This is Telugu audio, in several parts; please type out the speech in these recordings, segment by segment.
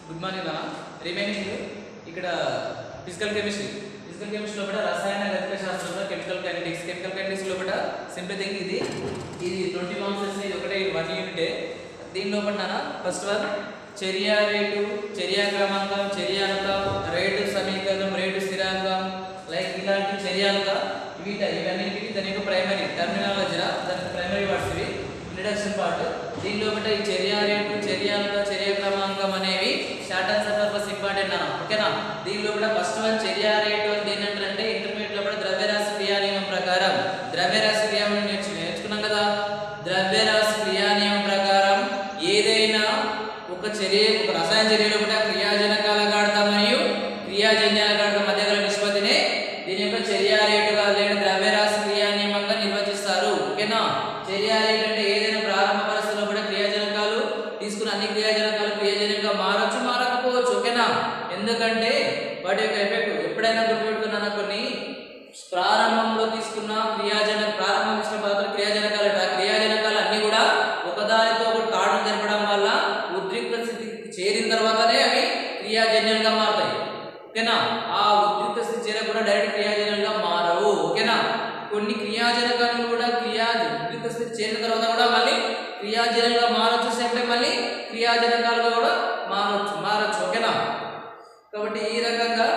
గుడ్ మార్నింగ్ అన్న రిమైనింగ్ ఇక్కడ ఫిజికల్ కెమిస్ట్రీ ఫిజికల్ కెమిస్ట్రీ లోపల రసాయన గతిక శాస్త్రంలో కెమికల్ కైనటిక్స్ కెమికల్ కైనటిక్స్ లోపల సింపుల్ థింగ్ ఇది ఇది ట్వంటీ మార్క్స్ ఇది ఒకటే వన్ యూనిటే దీని లోపల ఫస్ట్ వన్ చర్య రేటు చర్య క్రమాంకం చర్యాంకం రేటు సమీకరణం రేటు స్థిరాంకం లైక్ ఇలాంటి చర్యాంక వీట ఇవన్నింటికి దాని యొక్క ప్రైమరీ టర్మినాలజీరా దానికి ప్రైమరీ వర్డ్స్ ఇవి ఇంట్రడక్షన్ పార్ట్ దీని లోపల ఈ చర్య రేటు చర్యాంక చర్య క్రమాంకం అనేవి షార్ట్ ఆన్సర్ పర్పస్ ఇంపార్టెంట్ అన్న ఓకేనా దీని లోపల ఫస్ట్ వన్ చర్య రేటు అని దేని అంటే ఇంటర్మీడియట్ లోపల ద్రవ్యరాశి క్రియా నియమం ప్రకారం ద్రవ్యరాశి క్రియా నేర్చు నేర్చుకున్నాం కదా ద్రవ్యరాశి క్రియా నియమం ప్రకారం ఏదైనా ఒక చర్య ఒక రసాయన చర్యలో కూడా క్రియాజనకాల గాఢత మరియు క్రియాజన్యాల గాఢత మధ్య గల నిష్పత్తిని దీని యొక్క చర్య రేటుగా లేదా ద్రవ్యరాశి క్రియా నియమంగా నిర్వచిస్తారు ఓకేనా చర్య రేటు అంటే ఏదైనా ప్రారంభ పరిస్థితుల్లో కూడా క్రియాజనకాలు తీసుకున్న అన్ని క్రియాజనకాలు క్రియాజనకంగా మారచ్చు మారకపోవచ్చు ఓకేనా ఎందుకంటే వాటి యొక్క ఎఫెక్ట్ ఎప్పుడైనా గుర్తుపెట్టుకున్నా కొన్ని ప్రారంభంలో తీసుకున్న క్రియాజన ప్రారంభం ఇచ్చిన పదార్థాలు క్రియాజనకాలు ఆ క్రియాజనకాలు అన్ని కూడా ఒకదానితో ఒకటి తాడు జరపడం వల్ల ఉద్రిక్త స్థితికి చేరిన తర్వాతనే అవి క్రియాజన్యంగా మారుతాయి ఓకేనా ఆ ఉద్రిక్త స్థితి చేరకుండా డైరెక్ట్ క్రియాజనంగా మారవు ఓకేనా కొన్ని క్రియాజనకాలు కూడా క్రియా ఉద్రిక్త స్థితి చేరిన తర్వాత కూడా మళ్ళీ క్రియాజనంగా మారచ్చు సేమ్ టైం మళ్ళీ క్రియాజనకాలుగా కూడా మారచ్చు మారచ్చు ఓకేనా కాబట్టి ఈ రకంగా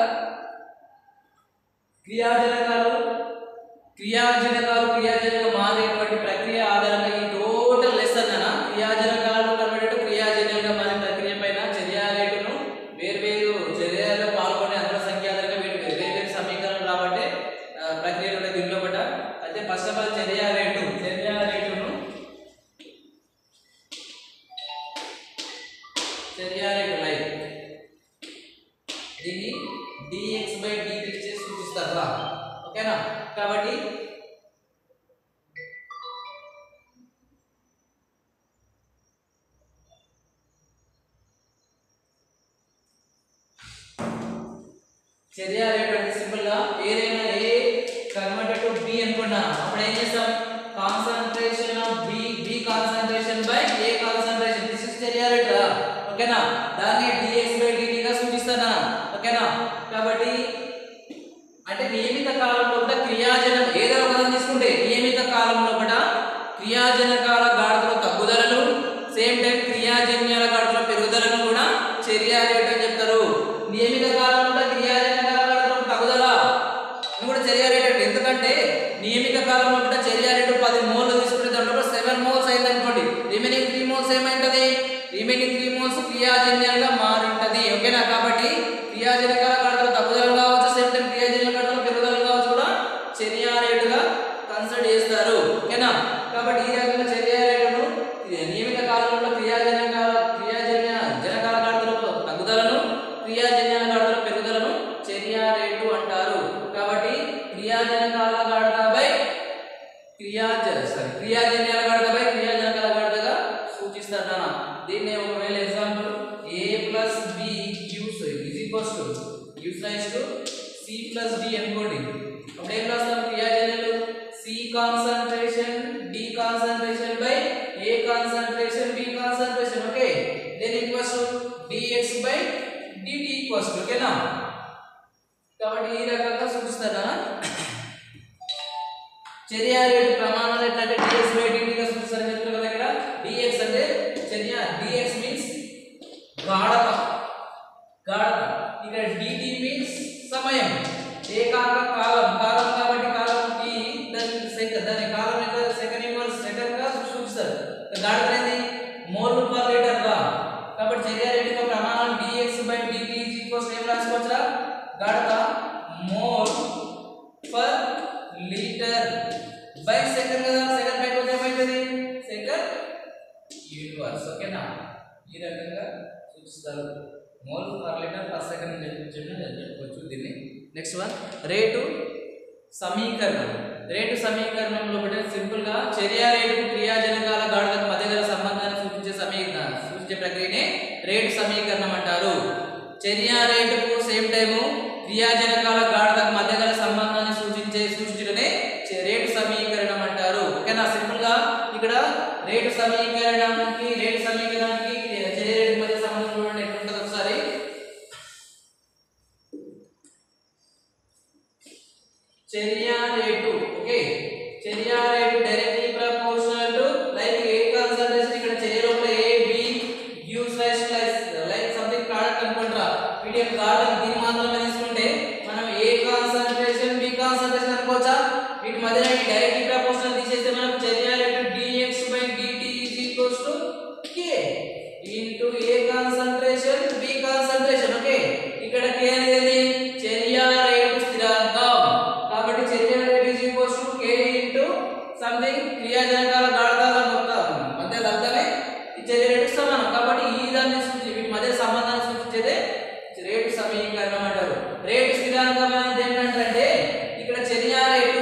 క్రియాజనకాలు క్రియాజనకాలు క్రియాజనక మారేటువంటి ప్రక్రియ ఆధారంగా ఈ టోటల్ లెసన్ అన్న క్రియాజనకాలు కన్వర్టెడ్ క్రియాజనకంగా మారే ప్రక్రియ పైన చర్య రేటును వేర్వేరు చర్యలో పాల్గొనే అందరి సంఖ్య ఆధారంగా వీటి వేర్వేరు సమీకరణలు రాబట్టే ఆ, ప్రక్రియలు ఉన్నాయి దీనిలో పట అయితే ఫస్ట్ ఆఫ్ ఆల్ చర్య రేటు చర్య రేటును చర్య రేటు లైక్ దీన్ని dx బై dt చేసి సూచిస్తారు రా ఓకేనా కాబట్టి చర్య రేట్ అంటే సింపుల్ గా ఏదైనా ఏ కన్వర్టెడ్ టు బి అనుకున్నా అప్పుడు ఏం చేస్తాం concentration of B B concentration by A concentration this is చర్య రేట్ రా ఓకేనా దాన్ని dx బై dt గా సూచిస్తానా ఓకేనా కాబట్టి అంటే నియమిత కాలంలో కూడా క్రియాజనం ఏదో ఒక పదం తీసుకుంటే నియమిత కాలంలో కూడా క్రియాజనకాల గాఢతలో తగ్గుదలను సేమ్ టైం క్రియాజన్యాల గాఢతలో పెరుగుదలను కూడా చర్య రేట్ అని చెప్తారు నియమిత కాలంలో కూడా క్రియాజనకాల గాఢతలో తగ్గుదల ఇది కూడా చర్య రేట్ అంటే ఎందుకంటే నియమిత కాలంలో కూడా చర్య రేటు పది మోల్లు తీసుకుంటే దాంట్లో సెవెన్ మోల్స్ అయింది అనుకోండి రిమైనింగ్ త్రీ మోల్స్ ఏమైంటది రిమైనింగ్ త్రీ మోల్స్ క్రియాజన్యాలుగా మారింటది ఓకేనా కాబట్టి క్రియాజనకాల గాఢతలో తగ్గుదల కావచ్చు సేమ్ టైం క్రియాజన్యాల గాఢతలో పెరుగుదల కావచ్చు కూడా చర్య రేటుగా కన్సిడర్ చేస్తారు ఓకేనా కాబట్టి ఈ రకంగా చర్య రేటును ఇది నియమిత కాలంలో క్రియాజనక క్రియాజన్య జనకాల గాఢతలో తగ్గుదలను క్రియాజన్యాల గాఢతలో పెరుగుదలను చర్య రేటు అంటారు కాబట్టి క్రియాజనకాల గాఢత బై క్రియాజ సారీ క్రియాజన్యాల గాఢత బై క్రియాజనకాల గాఢతగా సూచిస్తారు నాన్న దీన్ని ఒకవేళ example A plus B use is equals to use rise to C plus D అనుకోండి అప్పుడు ఏం రాస్తాం క్రియాజన్యాలు C concentration D concentration by A concentration B concentration okay then equals to dx by dt equals to ఓకేనా కాబట్టి ఈ రకంగా సూచిస్తారా చర్య రేటు ప్రమాణాలు ఎట్లంటే dx బై dt గా సూచిస్తారు చెప్తారు కదా ఇక్కడ dx అంటే చర్య dx మీన్స్ గాఢత గాఢత ఇక్కడ dt మీన్స్ సమయం ఏకాంక కాలం కాలం కాబట్టి కాలం కి దాని సెకండ్ దాని కాలం యొక్క సెకండ్ ఇన్వర్స్ సెకండ్ గా సూచిస్తారు గాఢత అనేది మోల్ పర్ లీటర్ గా కాబట్టి చర్య రేటు యొక్క ప్రమాణం dx బై dt ఈక్వల్స్ ఏం రాసుకోవచ్చురా గాఢత mole per litre by second కదా సెకండ్ బై పోతే ఏమవుతుంది సెకండ్ యూనివర్స్ ఓకేనా ఈ రకంగా సూచిస్తారు mole per litre per second అని చెప్పి చెప్పిన చెప్పుకోవచ్చు దీన్ని నెక్స్ట్ వన్ రేటు సమీకరణం రేటు సమీకరణంలో ఒకటి సింపుల్ గా చర్య రేటు క్రియాజనకాల గాఢతకు మధ్య గల సంబంధాన్ని సూచించే సమీకరణ సూచించే ప్రక్రియనే రేటు సమీకరణం అంటారు చర్య రేటుకు సేమ్ టైము క్రియాజనకాల గాఢతకు మధ్య గల సంబంధాన్ని సూచించే సూచించడమే చే- రేటు సమీకరణం అంటారు ఓకేనా సింపుల్ గా ఇక్కడ రేటు సమీకరణానికి రేటు సమీకరణానికి చర్య రేటు మధ్య సంబంధం చూడండి ఎట్లుంటుంది ఒకసారి చర్య రేటు సమానం కాబట్టి ఈ దాన్ని సూచి వీటి మధ్య సంబంధాన్ని సూచించేదే రేటు సమీకరణం అంటారు రేటు స్థిరాంకమైనది ఏంటంటే ఇక్కడ చర్య రేటు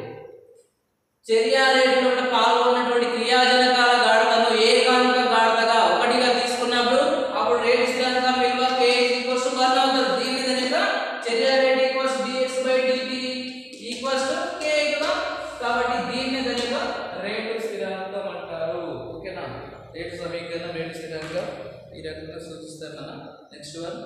చర్య రేటులో కూడా పాల్గొన్నటువంటి క్రియాజనకాల గాఢతను ఏకాంక గాఢతగా ఒకటిగా తీసుకున్నప్పుడు అప్పుడు రేటు స్థిరాంకం విలువ k ఈక్వల్స్ టు 1 అవుతుంది దీని కనుక చర్య rate equals dx by dt equals to k కదా కాబట్టి దీన్ని కనుక రేటు స్థిరాంకం అంటారు ఓకేనా రేటు సమీకరణం రేటు స్థిరాంకం ఈ రకంగా సూచిస్తారు మన నెక్స్ట్ వన్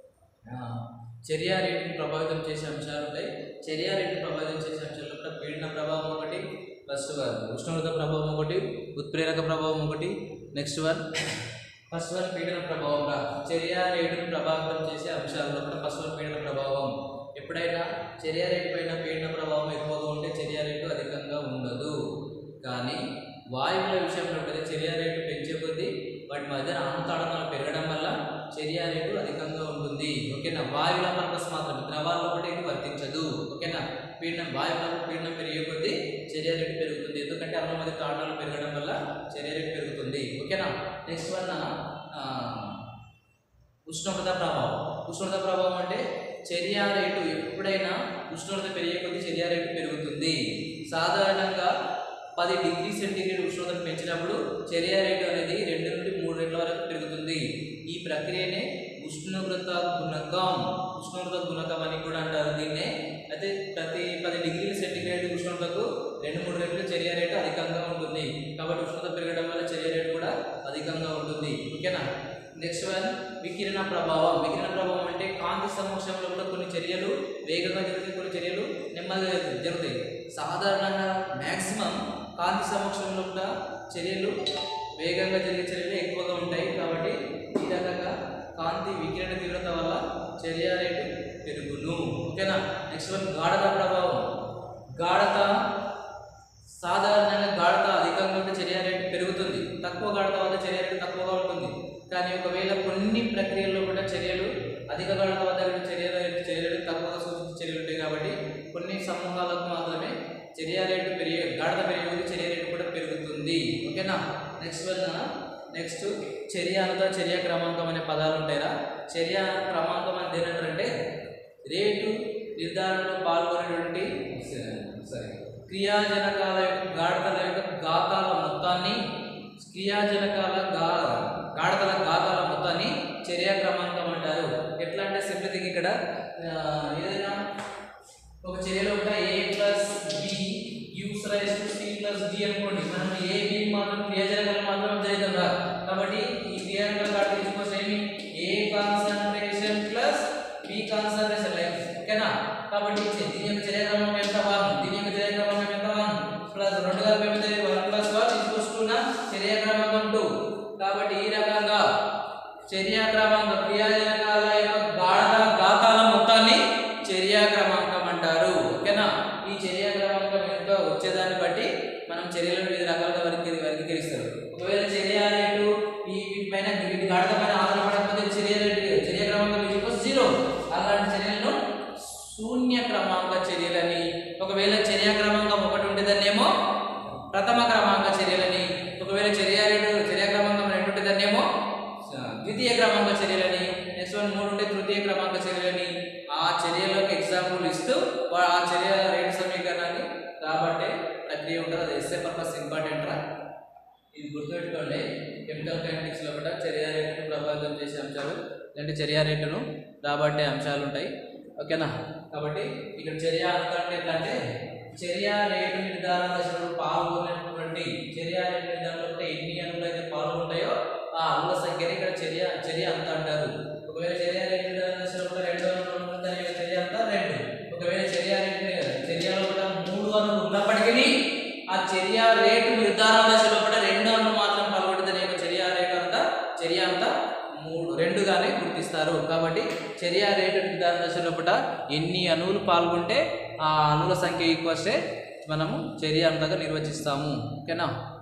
చర్య రేటుని ప్రభావితం చేసే అంశాలు ఉంటాయి చర్య రేటుని ప్రభావితం చేసే అంశాలు కూడా పీడన ప్రభావం ఒకటి ఫస్ట్ వన్ ఉష్ణోగ్రత ప్రభావం ఒకటి ఉత్ప్రేరక ప్రభావం ఒకటి నెక్స్ట్ వన్ ఫస్ట్ వన్ పీడన ప్రభావం రా చర్య రేటును ప్రభావితం చేసే అంశాల్లో కూడా ఫస్ట్ వన్ పీడన ప్రభావం ఎప్పుడైనా చర్య రేటు పైన పీడన ప్రభావం ఎక్కువగా ఉంటే చర్య రేటు అధికంగా ఉండదు కానీ వాయువుల విషయంలో ఉంటుంది చర్య రేటు పెంచే కొద్దీ వాటి మధ్య అంతాడనాలు పెరగడం వల్ల చర్య రేటు అధికంగా ఉంటుంది ఓకేనా వాయువుల పర్పస్ మాత్రమే ద్రవాల్లో కూడా ఇది వర్తించదు ఓకేనా పీడనం వాయువుల పీడనం పెరిగే కొద్దీ చర్య రేటు పెరుగుతుంది ఎందుకంటే అన్న మధ్య తాడనాలు పెరగడం వల్ల చర్య రేటు పెరుగుతుంది ఓకేనా నెక్స్ట్ వన్ ఆ, ఉష్ణోగ్రత ప్రభావం ఉష్ణోగ్రత ప్రభావం అంటే చర్య రేటు ఎప్పుడైనా ఉష్ణోగ్రత పెరిగే కొద్దీ చర్య రేటు పెరుగుతుంది సాధారణంగా పది డిగ్రీ సెంటీగ్రేడ్ ఉష్ణోగ్రత పెంచినప్పుడు చర్య రేటు అనేది రెండు నుండి మూడు రెట్ల వరకు పెరుగుతుంది ఈ ప్రక్రియనే ఉష్ణోగ్రత గుణకం ఉష్ణోగ్రత గుణకం అని కూడా అంటారు దీన్నే అయితే ప్రతి పది డిగ్రీల సెంటీగ్రేడ్ ఉష్ణోగ్రతకు రెండు మూడు రెట్లు చర్య రేటు అధికంగా ఉంటుంది కాబట్టి ఉష్ణోగ్రత పెరగడం వల్ల చర్య రేటు కూడా అధికంగా ఉంటుంది ఓకేనా నెక్స్ట్ వన్ వికిరణ ప్రభావం వికిరణ ప్రభావం అంటే కాంతి సమక్షంలో కూడా కొన్ని చర్యలు వేగంగా జరుగుతాయి కొన్ని చర్యలు నెమ్మదిగా జరుగుతాయి సాధారణంగా మ్యాక్సిమం కాంతి సమక్షంలో కూడా చర్యలు వేగంగా జరిగే చర్యలు ఎక్కువగా ఉంటాయి కాబట్టి ఈ రకంగా కాంతి వికిరణ తీవ్రత వల్ల చర్య రేటు పెరుగును ఓకేనా నెక్స్ట్ వన్ గాఢత ప్రభావం గాఢత సాధారణంగా గాఢత అధికంగా ఉంటే చర్య రేటు పెరుగుతుంది తక్కువ గాఢత వద్ద చర్య రేటు తక్కువగా ఉంటుంది కానీ ఒకవేళ కొన్ని ప్రక్రియల్లో కూడా చర్యలు అధిక గాఢత వద్ద కూడా చర్య రేటు చర్య రేటు తక్కువగా సూచించే చర్యలు ఉంటాయి కాబట్టి కొన్ని సమూహాలకు మాత్రమే చర్య రేటు పెరిగే గాఢత పెరిగే కొద్దీ చర్య రేటు కూడా పెరుగుతుంది ఓకేనా నెక్స్ట్ వల్ల నెక్స్ట్ చర్య అనగా చర్య క్రమాంకం అనే పదాలు ఉంటాయిరా చర్య క్రమాంకం అంటే ఏంటంటే రేటు నిర్ధారణలో పాల్గొనేటువంటి సరే క్రియాజనకాల యొక్క గాఢతల యొక్క గాతాల మొత్తాన్ని క్రియాజనకాల గా గాఢతల గాతాల మొత్తాన్ని చర్య క్రమాంకం అంటారు ఎట్లా అంటే సింపుల్ థింగ్ ఇక్కడ ఆ, ఏదైనా ఒక చర్యలో ఉంటా A plus B use rise to C plus D అనుకోండి మనం ఏ బి మాత్రం క్రియాజనకాలు మాత్రం చేద్దాం రా కాబట్టి ఈ క్రియాజనకాల గాఢత తీసుకోవచ్చు ఏమి A concentration plus B concentration like ఓకేనా కాబట్టి ఇది- దీని యొక్క చర్య క్రమం ఎంత వన్ దీని యొక్క చర్య క్రమం ఎంత వన్ ప్లస్ రెండు కలిపి ఏమైతే one plus one equals to నా చర్య క్రమాంకం టూ కాబట్టి ఈ రకంగా చర్య క్రమాంక క్రియాజనకాల యొక్క గాఢత గాతాల మొత్తాన్ని చర్య క్రమాంకం అంటారు ఓకేనా ఈ చర్య క్రమాంకం ఎంతో వచ్చేదాన్ని బట్టి మనం చర్యలను వివిధ రకాలుగా వర్గీ వర్గీకరిస్తారు ఒకవేళ చర్య రేటు ఈ వీటిపైన వీటి గాఢత పైన ఆధారపడకపోతే చర్య రేటు చర్య క్రమాంకం ఈక్వల్స్ జీరో అలాంటి చర్యలను శూన్య క్రమాంక చర్యలని ఒకవేళ చర్య క్రమాంకం ఒకటి ఉంటే దాన్నేమో ప్రథమ క్రమాంక చర్యలని ఒకవేళ చర్య రేటు చర్య క్రమాంకం రెండు ఉంటే దాన్నేమో ద్వితీయ క్రమాంక చర్యలని నెక్స్ట్ వన్ మూడు ఉంటే తృతీయ క్రమాంక చర్యలని ఆ చర్యలకు ఎగ్జాంపుల్ ఇస్తూ వా- ఆ చర్య రేటు సమీకరణాన్ని రాబట్టే ప్రక్రియ ఉంటుంది అది ఎస్ఏ పర్పస్ ఇంపార్టెంట్ రా ఇది గుర్తుపెట్టుకోండి కెమికల్ కైనటిక్స్ లో కూడా చర్య రేటును ప్రభావితం చేసే అంశాలు ఇలాంటి చర్య రేటును రాబట్టే అంశాలు ఉంటాయి ఓకేనా కాబట్టి ఇక్కడ చర్య అంటే ఎట్లా అంటే చర్య రేటు నిర్ధారణ దశలో పాల్గొనేటువంటి చర్య రేటు నిర్ధారణలో కూడా ఎన్ని అణువులు అయితే పాల్గొంటాయో ఆ అణువుల సంఖ్యని ఇక్కడ చర్య చర్య అంత అంటారు ఒకవేళ చర్య రేటు నిర్ధారణ దశలో కూడా రెండు అణువులు ఉన్నప్పుడు దాని యొక్క చర్య అంతా రెండు ఒకవేళ చర్య రేటు చర్యలో కూడా మూడు అణువులు ఉన్నప్పటికీ ఆ చర్య రేటు నిర్ధారణ దశలో కూడా రెండు అణువులు మాత్రం పాల్గొంటే దాని యొక్క చర్య రేటు అంతా చర్య అంతా మూడు రెండుగానే గుర్తిస్తారు కాబట్టి చర్య రేటు నిర్ధారణ దశలో కూడా ఎన్ని అణువులు పాల్గొంటే ఆ అణువుల సంఖ్య ఈక్వస్తే మనము చర్య అంతగా నిర్వచిస్తాము ఓకేనా